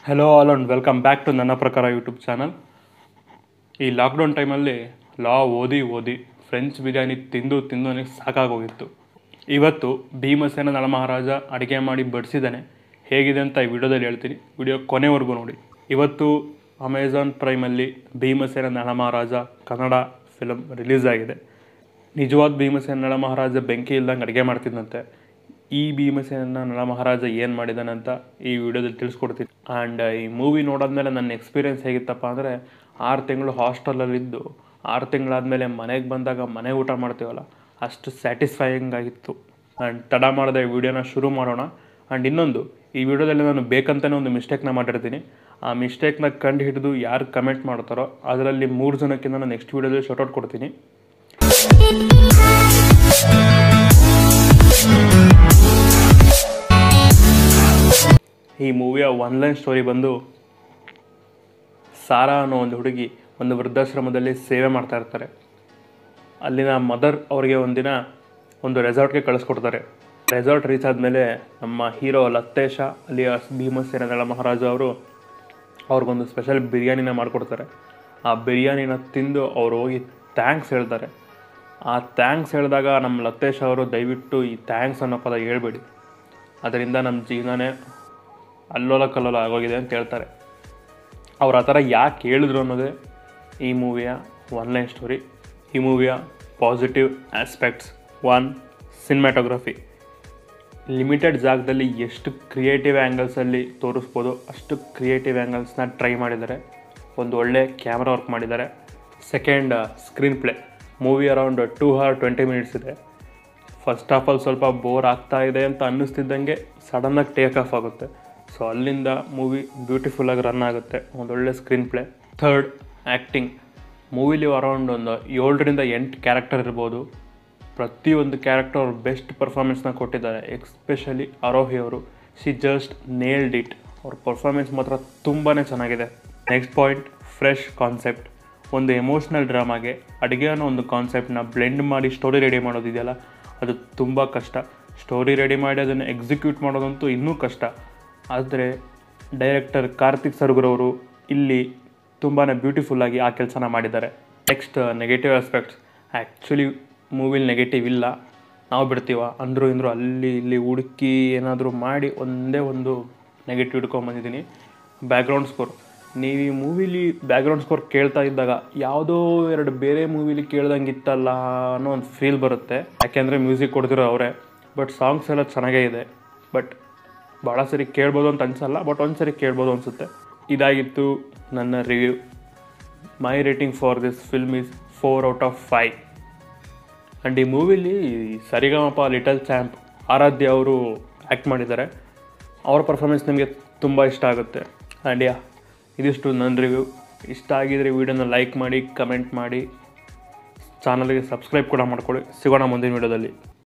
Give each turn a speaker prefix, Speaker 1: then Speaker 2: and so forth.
Speaker 1: hello all and welcome back to ನನ್ನ ಪ್ರಕಾರ YouTube channel ಈ ಲಾಕ್ಡೌನ್ ಟೈಮಲ್ಲಿ ಲಾ ಓದಿ ಓದಿ ಫ್ರೆಂಚ್ ಬಿರಿಯಾನಿ ತಿಂದು ತಿಂದು ನನಗೆ ಸಾಕಾಗೋಗಿತ್ತು ಇವತ್ತು ಭೀಮಸೇನ ನಳಮಹಾರಾಜ ಅಡುಗೆ ಮಾಡಿ ಬಡಿಸಿದ್ದಾನೆ ಹೇಗಿದೆ ಅಂತ ಈ ವಿಡಿಯೋದಲ್ಲಿ ಹೇಳ್ತೀನಿ ವಿಡಿಯೋ ಕೊನೆವರೆಗೂ ನೋಡಿ ಇವತ್ತು ಅಮೆಝಾನ್ ಪ್ರೈಮಲ್ಲಿ ಭೀಮಸೇನ ನಳಮಹಾರಾಜ ಕನ್ನಡ ಫಿಲಮ್ ರಿಲೀಸ್ ಆಗಿದೆ ನಿಜವಾದ ಭೀಮಸೇನ ನಳಮಹಾರಾಜ ಬೆಂಕಿ ಇಲ್ದಂಗೆ ಅಡುಗೆ ಮಾಡ್ತಿದ್ದಂತೆ ಈ ಭೀಮಸೇನ ನಳಮಹಾರಾಜ ಏನು ಮಾಡಿದಾನೆ ಅಂತ ಈ ವಿಡಿಯೋದಲ್ಲಿ ತಿಳಿಸ್ಕೊಡ್ತೀನಿ ಆ್ಯಂಡ್ ಈ ಮೂವಿ ನೋಡಾದ್ಮೇಲೆ ನನ್ನ ಎಕ್ಸ್ಪೀರಿಯೆನ್ಸ್ ಹೇಗಿತ್ತಪ್ಪ ಅಂದರೆ ಆರು ತಿಂಗಳು ಹಾಸ್ಟೆಲಲ್ಲಿದ್ದು ಆರು ತಿಂಗಳಾದಮೇಲೆ ಮನೆಗೆ ಬಂದಾಗ ಮನೆ ಊಟ ಮಾಡ್ತೀವಲ್ಲ ಅಷ್ಟು ಸ್ಯಾಟಿಸ್ಫೈಯಿಂಗ್ ಆಗಿತ್ತು ಆ್ಯಂಡ್ ತಡ ಮಾಡದೆ ವಿಡಿಯೋನ ಶುರು ಮಾಡೋಣ ಆ್ಯಂಡ್ ಇನ್ನೊಂದು ಈ ವಿಡಿಯೋದಲ್ಲಿ ನಾನು ಬೇಕಂತಲೇ ಒಂದು ಮಿಸ್ಟೇಕ್ನ ಮಾಡಿರ್ತೀನಿ ಆ ಮಿಸ್ಟೇಕ್ನ ಕಂಡು ಹಿಡಿದು ಯಾರು ಕಮೆಂಟ್ ಮಾಡ್ತಾರೋ ಅದರಲ್ಲಿ ಮೂರು ಜನಕ್ಕಿಂತ ನಾನು ನೆಕ್ಸ್ಟ್ ವಿಡಿಯೋದಲ್ಲಿ ಶೋಟೌಟ್ ಕೊಡ್ತೀನಿ ಈ ಮೂವಿಯ ಒನ್ ಲೈನ್ ಸ್ಟೋರಿ ಬಂದು ಸಾರಾ ಅನ್ನೋ ಒಂದು ಹುಡುಗಿ ಒಂದು ವೃದ್ಧಾಶ್ರಮದಲ್ಲಿ ಸೇವೆ ಮಾಡ್ತಾ ಇರ್ತಾರೆ ಅಲ್ಲಿನ ಮದರ್ ಅವರಿಗೆ ಒಂದಿನ ಒಂದು ರೆಸಾರ್ಟ್ಗೆ ಕಳಿಸ್ಕೊಡ್ತಾರೆ ರೆಸಾರ್ಟ್ ರೀಚ್ ಆದಮೇಲೆ ನಮ್ಮ ಹೀರೋ ಲತ್ತೇಶ ಅಲ್ಲಿಯ ಭೀಮಸೇನ ನಳ ಮಹಾರಾಜ ಅವರು ಅವ್ರಿಗೊಂದು ಸ್ಪೆಷಲ್ ಬಿರಿಯಾನಿನ ಮಾಡಿಕೊಡ್ತಾರೆ ಆ ಬಿರಿಯಾನಿನ ತಿಂದು ಅವ್ರು ಹೋಗಿ ಥ್ಯಾಂಕ್ಸ್ ಹೇಳ್ತಾರೆ ಆ ಥ್ಯಾಂಕ್ಸ್ ಹೇಳಿದಾಗ ನಮ್ಮ ಲತ್ತೇಶ್ ಅವರು ದಯವಿಟ್ಟು ಈ ಥ್ಯಾಂಕ್ಸ್ ಅನ್ನೋ ಪದ ಹೇಳ್ಬೇಡಿ ಅದರಿಂದ ನಮ್ಮ ಜೀವನನೇ ಅಲ್ಲೋಲ ಕಲ್ಲೋಲ ಆಗೋಗಿದೆ ಅಂತ ಹೇಳ್ತಾರೆ ಅವ್ರು ಆ ಥರ ಯಾಕೆ ಹೇಳಿದ್ರು ಅನ್ನೋದೇ ಈ ಮೂವಿಯ ಒನ್ ಲೈನ್ ಸ್ಟೋರಿ ಈ ಮೂವಿಯ positive aspects one cinematography limited ಜಾಗದಲ್ಲಿ ಎಷ್ಟು ಕ್ರಿಯೇಟಿವ್ ಆ್ಯಂಗಲ್ಸಲ್ಲಿ ತೋರಿಸ್ಬೋದು ಅಷ್ಟು ಕ್ರಿಯೇಟಿವ್ ಆ್ಯಂಗಲ್ಸ್ನ ಟ್ರೈ ಮಾಡಿದ್ದಾರೆ ಒಂದು ಒಳ್ಳೆ ಕ್ಯಾಮ್ರಾ ವರ್ಕ್ ಮಾಡಿದ್ದಾರೆ second screen play movie around two hour twenty minutes ಇದೆ ಫಸ್ಟ್ ಆಫ್ ಆಲ್ ಸ್ವಲ್ಪ ಬೋರ್ ಆಗ್ತಾ ಇದೆ ಅಂತ ಅನ್ನಿಸ್ತಿದ್ದಂಗೆ ಸಡನ್ನಾಗಿ ಟೇಕ್ ಆಫ್ ಆಗುತ್ತೆ ಸೊ ಅಲ್ಲಿಂದ ಮೂವಿ ಬ್ಯೂಟಿಫುಲ್ಲಾಗಿ ರನ್ ಆಗುತ್ತೆ ಒಂದೊಳ್ಳೆ ಸ್ಕ್ರೀನ್ ಪ್ಲೇ ಥರ್ಡ್ ಆ್ಯಕ್ಟಿಂಗ್ ಮೂವಿಲಿ ಅರೌಂಡ್ ಒಂದು ಏಳರಿಂದ ಎಂಟು ಕ್ಯಾರೆಕ್ಟರ್ ಇರ್ಬೋದು ಪ್ರತಿಯೊಂದು ಕ್ಯಾರೆಕ್ಟರ್ ಅವ್ರು ಬೆಸ್ಟ್ ಪರ್ಫಾರ್ಮೆನ್ಸ್ನ ಕೊಟ್ಟಿದ್ದಾರೆ ಎಕ್ಸ್ಪೆಷಲಿ ಅರೋಹಿ ಅವರು ಶಿ ಜಸ್ಟ್ ನೇಲ್ಡ್ ಇಟ್ ಅವ್ರ ಪರ್ಫಾರ್ಮೆನ್ಸ್ ಮಾತ್ರ ತುಂಬಾ ಚೆನ್ನಾಗಿದೆ ನೆಕ್ಸ್ಟ್ ಪಾಯಿಂಟ್ ಫ್ರೆಶ್ ಕಾನ್ಸೆಪ್ಟ್ ಒಂದು ಎಮೋಷ್ನಲ್ ಡ್ರಾಮಾಗೆ ಅಡುಗೆ ಅನ್ನೋ ಒಂದು ಕಾನ್ಸೆಪ್ಟನ್ನ ಬ್ಲೆಂಡ್ ಮಾಡಿ ಸ್ಟೋರಿ ರೆಡಿ ಮಾಡೋದಿದೆಯಲ್ಲ ಅದು ತುಂಬ ಕಷ್ಟ ಸ್ಟೋರಿ ರೆಡಿ ಮಾಡಿ ಅದನ್ನು ಎಕ್ಸಿಕ್ಯೂಟ್ ಮಾಡೋದಂತೂ ಇನ್ನೂ ಕಷ್ಟ ಆದರೆ ಡೈರೆಕ್ಟರ್ ಕಾರ್ತಿಕ್ ಸರ್ಗುರವರು ಇಲ್ಲಿ ತುಂಬಾ ಬ್ಯೂಟಿಫುಲ್ಲಾಗಿ ಆ ಕೆಲಸನ ಮಾಡಿದ್ದಾರೆ ನೆಕ್ಸ್ಟ್ ನೆಗೆಟಿವ್ ಆಸ್ಪೆಕ್ಟ್ಸ್ ಆ್ಯಕ್ಚುಲಿ ಮೂವಿಲಿ ನೆಗೆಟಿವ್ ಇಲ್ಲ ನಾವು ಬಿಡ್ತೀವ ಅಂದರು ಇಂದರು ಅಲ್ಲಿ ಇಲ್ಲಿ ಹುಡುಕಿ ಏನಾದರೂ ಮಾಡಿ ಒಂದೇ ಒಂದು ನೆಗೆಟಿವ್ ಹಿಡ್ಕೊಂಬಂದಿದ್ದೀನಿ ಬ್ಯಾಕ್ಗ್ರೌಂಡ್ ಸ್ಕೋರ್ ನೀವು ಈ ಮೂವಿಲಿ ಬ್ಯಾಕ್ಗ್ರೌಂಡ್ ಸ್ಕೋರ್ ಕೇಳ್ತಾ ಇದ್ದಾಗ ಯಾವುದೋ ಎರಡು ಬೇರೆ ಮೂವಿಲಿ ಕೇಳ್ದಂಗೆ ಇತ್ತಲ್ಲ ಅನ್ನೋ ಒಂದು ಫೀಲ್ ಬರುತ್ತೆ ಯಾಕೆಂದರೆ ಮ್ಯೂಸಿಕ್ ಕೊಡ್ತಿರೋ ಅವರೇ ಬಟ್ ಸಾಂಗ್ಸ್ ಎಲ್ಲ ಚೆನ್ನಾಗೇ ಇದೆ ಬಟ್ ಭಾಳ ಸರಿ ಕೇಳ್ಬೋದು ಅಂತ ಅನ್ಸಲ್ಲ ಬಟ್ ಒಂದು ಸರಿ ಕೇಳ್ಬೋದು ಅನಿಸುತ್ತೆ ಇದಾಗಿತ್ತು ನನ್ನ review my rating for this film is four out of five and ಈ ಮೂವಿಲಿ ಸರಿಗಮಪ ಲಿಟಲ್ ಚಾಂಪ್ ಆರಾಧ್ಯ ಅವರು ಆ್ಯಕ್ಟ್ ಮಾಡಿದ್ದಾರೆ ಅವ್ರ ಪರ್ಫಾರ್ಮೆನ್ಸ್ ನಿಮಗೆ ತುಂಬ ಇಷ್ಟ ಆಗುತ್ತೆ ಆ್ಯಂಡ್ ಯಾ ಇದಿಷ್ಟು ನನ್ನ ರಿವ್ಯೂ ಇಷ್ಟ ಆಗಿದ್ರೆ ವಿಡಿಯೋನ ಲೈಕ್ ಮಾಡಿ ಕಮೆಂಟ್ ಮಾಡಿ ಚಾನಲ್ಗೆ ಸಬ್ಸ್ಕ್ರೈಬ್ ಕೂಡ ಮಾಡ್ಕೊಳ್ಳಿ ಸಿಗೋಣ ಮುಂದಿನ ವಿಡಿಯೋದಲ್ಲಿ